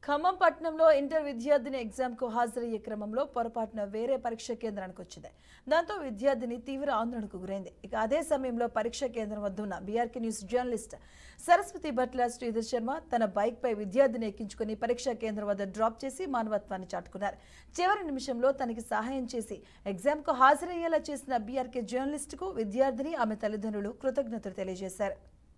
ఖమ్మం పట్టణంలో ఇంటర్ విద్యార్థిని ఎగ్జామ్కు హాజరయ్యే క్రమంలో పొరపాటున వేరే పరీక్ష కేంద్రానికి వచ్చింది దాంతో విద్యార్థిని తీవ్ర ఆందోళనకు గురైంది ఇక అదే సమయంలో పరీక్ష కేంద్రం వద్ద ఉన్న BRK news journalist Saraswathi Bhatla Sridhar Sharma తన బైక్ పై విద్యార్థిని ఎక్కించుకుని పరీక్షా కేంద్రం వద్ద డ్రాప్ చేసి మానవత్వాన్ని చాటుకున్నారు చివరి నిమిషంలో తనకి సహాయం చేసి ఎగ్జామ్కు హాజరయ్యేలా చేసిన బీఆర్కే జర్నలిస్టుకు విద్యార్థిని ఆమె తల్లిదండ్రులు కృతజ్ఞతలు తెలియజేశారు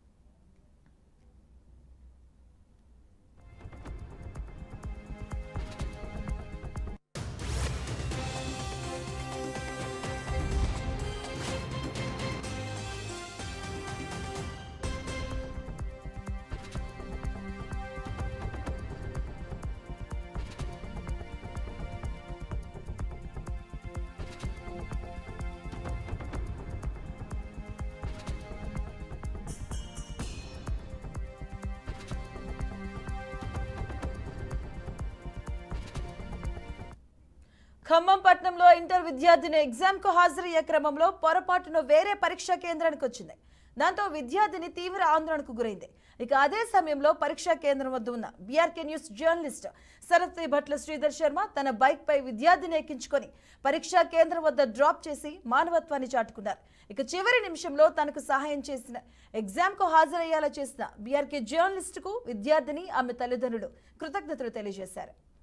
ఖమ్మం పట్టణంలో ఇంటర్ విద్యార్థిని ఎగ్జామ్ కు హాజరయ్యే క్రమంలో పొరపాటున వేరే పరీక్షా కేంద్రానికి వచ్చింది దాంతో విద్యార్థిని తీవ్ర ఆందోళనకు గురైంది ఇక అదే సమయంలో పరీక్షా కేంద్రం వద్ద ఉన్న BRK news journalist Saraswathi Bhatla Sridhar Sharma తన బైక్ పై విద్యార్థిని ఎక్కించుకొని పరీక్షా కేంద్రం వద్ద డ్రాప్ చేసి మానవత్వాన్ని చాటుకున్నారు ఇక చివరి నిమిషంలో తనకు సహాయం చేసిన ఎగ్జామ్ కు హాజరయ్యేలా చేసిన బీఆర్కే జర్నలిస్టుకు విద్యార్థిని ఆమె తల్లిదండ్రులు కృతజ్ఞతలు తెలియజేశారు